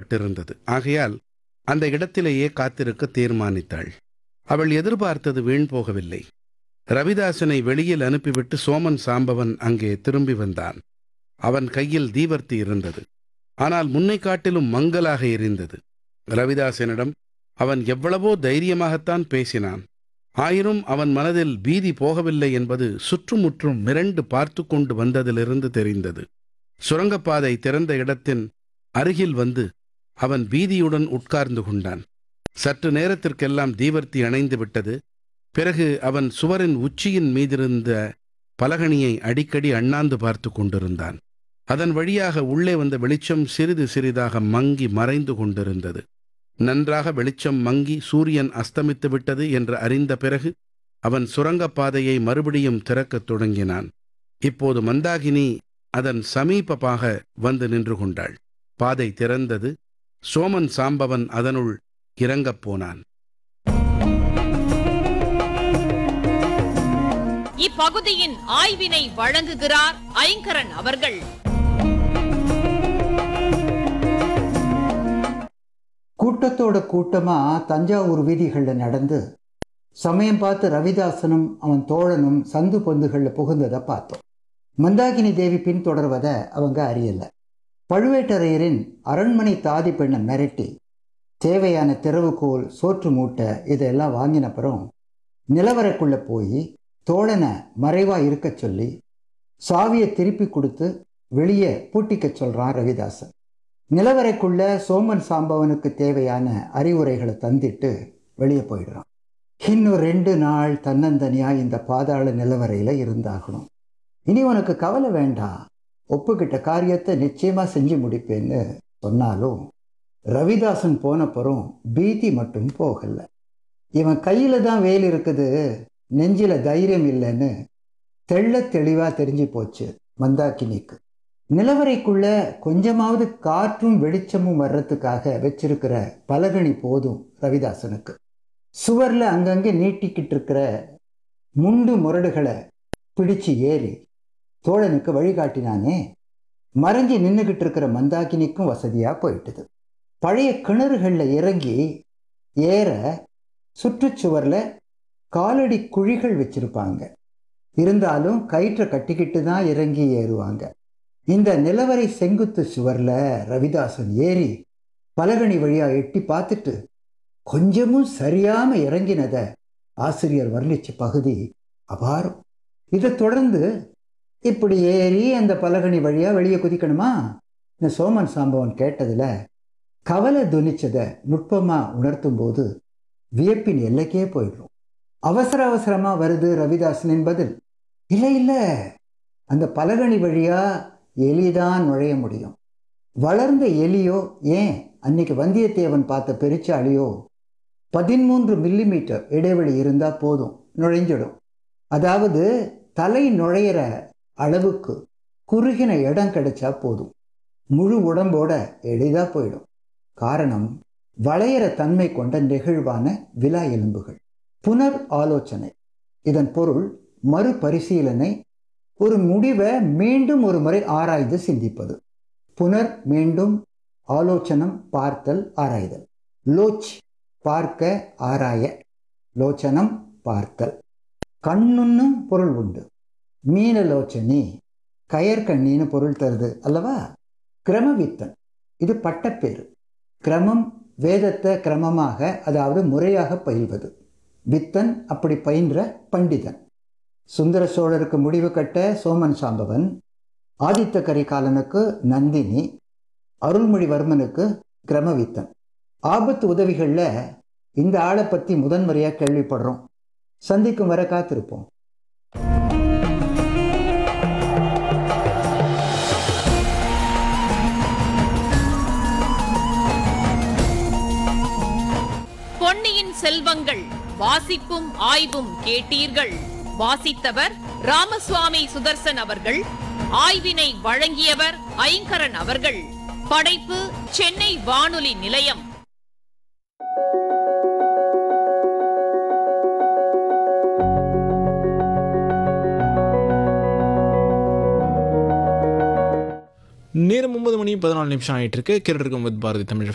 ஏற்பட்டிருந்தது ஆகையால் அந்த இடத்திலேயே காத்திருக்க தீர்மானித்தாள் அவள் எதிர்பார்த்தது வீண் போகவில்லை ரவிதாசனை வெளியில் அனுப்பிவிட்டு சோமன் சாம்பவன் அங்கே திரும்பி வந்தான் அவன் கையில் தீவர்த்தி இருந்தது ஆனால் முன்னை காட்டிலும் மங்கலாக எரிந்தது ரவிதாசனிடம் அவன் எவ்வளவோ தைரியமாகத்தான் பேசினான் ஆயினும் அவன் மனதில் பீதி போகவில்லை என்பது சுற்றுமுற்றும் மிரண்டு பார்த்து கொண்டு வந்ததிலிருந்து தெரிந்தது சுரங்கப்பாதை திறந்த இடத்தின் அருகில் வந்து அவன் பீதியுடன் உட்கார்ந்து கொண்டான் சற்று நேரத்திற்கெல்லாம் தீவர்த்தி அணைந்து விட்டது பிறகு அவன் சுவரின் உச்சியின் மீதிருந்த பலகணியை அடிக்கடி அண்ணாந்து பார்த்து கொண்டிருந்தான் அதன் வழியாக உள்ளே வந்த வெளிச்சம் சிறிது சிறிதாக மங்கி மறைந்து கொண்டிருந்தது நன்றாக வெளிச்சம் மங்கி சூரியன் அஸ்தமித்து விட்டது என்று அறிந்த பிறகு அவன் சுரங்கப்பாதையை மறுபடியும் திறக்கத் தொடங்கினான் இப்போது மந்தாகினி அதன் சமீபமாக வந்து நின்று கொண்டாள் பாதை திறந்தது சோமன் சாம்பவன் அதனுள் இறங்கப் போனான் இப்பகுதியின் ஆய்வினை வழங்குகிறார் ஐங்கரன் அவர்கள் கூட்டத்தோட கூட்டமா தஞ்சாவூர் வீதிகள்ல நடந்து சமயம் பார்த்து ரவிதாசனும் அவன் தோழனும் சந்து பொந்துகள்ல புகுந்ததை பார்த்தோம் மந்தாகினி தேவி பின்தொடர்வதை அவங்க அறியல பழுவேட்டரையரின் அரண்மனை தாதி பெண்ணை மிரட்டி தேவையான திறவுகோல் சோற்று மூட்டை இதெல்லாம் வாங்கினப்புறம் நிலவரைக்குள்ள போய் தோழனை மறைவா இருக்கச் சொல்லி சாவியை திருப்பி கொடுத்து வெளியே பூட்டிக்க சொல்றான் ரவிதாசன் நிலவரைக்குள்ள சோமன் சாம்பவனுக்கு தேவையான அறிவுரைகளை தந்திட்டு வெளியே போயிடுறான் இன்னும் ரெண்டு நாள் தன்னந்தனியா இந்த பாதாள நிலவரையில இருந்தாகணும் இனி உனக்கு கவலை வேண்டாம் ஒப்புக்கிட்ட காரியத்தை நிச்சயமா செஞ்சு முடிப்பேன்னு சொன்னாலும் ரவிதாசன் போனப்புறம் பீதி மட்டும் போகல இவன் கையில தான் வேல் இருக்குது நெஞ்சில தைரியம் இல்லைன்னு தெள்ள தெளிவா தெரிஞ்சு போச்சு மந்தாக்கினிக்கு நிலவரைக்குள்ள கொஞ்சமாவது காற்றும் வெளிச்சமும் வர்றதுக்காக வச்சிருக்கிற பலகணி போதும் ரவிதாசனுக்கு சுவர்ல அங்கங்கே நீட்டிக்கிட்டு இருக்கிற முண்டு முரடுகளை பிடிச்சு ஏறி தோழனுக்கு வழிகாட்டினானே மறைஞ்சு நின்றுகிட்டு இருக்கிற மந்தாக்கினிக்கும் வசதியா போயிட்டுது பழைய கிணறுகள்ல இறங்கி ஏற சுற்றுச்சுவர்ல காலடி குழிகள் வச்சிருப்பாங்க இருந்தாலும் கயிற்றை கட்டிக்கிட்டு தான் இறங்கி ஏறுவாங்க இந்த நிலவரை செங்குத்து சுவர்ல ரவிதாசன் ஏறி பலகணி வழியா எட்டி பார்த்துட்டு கொஞ்சமும் சரியாம இறங்கினத ஆசிரியர் வர்ணிச்ச பகுதி அபாரம் இதை தொடர்ந்து இப்படி ஏறி அந்த பலகணி வழியா வெளியே குதிக்கணுமா இந்த சோமன் சாம்பவன் கேட்டதுல கவலை துணிச்சதை நுட்பமா உணர்த்தும் போது வியப்பின் எல்லைக்கே போயிடும் அவசர அவசரமா வருது ரவிதாசனின் பதில் இல்லை இல்லை அந்த பலகணி வழியா எலிதான் நுழைய முடியும் வளர்ந்த எலியோ ஏன் அன்னைக்கு வந்தியத்தேவன் பார்த்த பெருச்சாளியோ பதிமூன்று மில்லிமீட்டர் இடைவெளி இருந்தா போதும் நுழைஞ்சிடும் அதாவது தலை நுழையிற அளவுக்கு குறுகின இடம் கிடைச்சா போதும் முழு உடம்போட எளிதா போயிடும் காரணம் வளையிற தன்மை கொண்ட நெகிழ்வான விலா எலும்புகள் புனர் ஆலோசனை இதன் பொருள் மறுபரிசீலனை ஒரு முடிவை மீண்டும் ஒரு முறை ஆராய்ந்து சிந்திப்பது புனர் மீண்டும் ஆலோசனம் பார்த்தல் ஆராய்தல் லோச் பார்க்க ஆராய லோச்சனம் பார்த்தல் கண்ணுன்னும் பொருள் உண்டு மீனலோச்சனி கயற்கண்ணின்னு பொருள் தருது அல்லவா கிரமவித்தன் இது பட்டப்பேரு கிரமம் வேதத்தை கிரமமாக அதாவது முறையாக பயில்வது வித்தன் அப்படி பயின்ற பண்டிதன் சுந்தர சோழருக்கு முடிவு கட்ட சோமன் சாம்பவன் ஆதித்த கரிகாலனுக்கு நந்தினி அருள்மொழிவர்மனுக்கு கிரமவித்தன் ஆபத்து உதவிகளில் இந்த ஆளை பற்றி முதன்முறையாக கேள்விப்படுறோம் சந்திக்கும் வர காத்திருப்போம் பொன்னியின் செல்வங்கள் வாசிப்பும் ஆய்வும் கேட்டீர்கள் வாசித்தவர் ராமசுவாமி சுதர்சன் அவர்கள் ஆய்வினை வழங்கியவர் ஐங்கரன் அவர்கள் படைப்பு சென்னை வானொலி நிலையம் நேரம் ஒன்பது மணி பதினாலு நிமிஷம் ஆயிட்டு இருக்கு கேட்டு இருக்கும் வித் பாரதி தமிழ்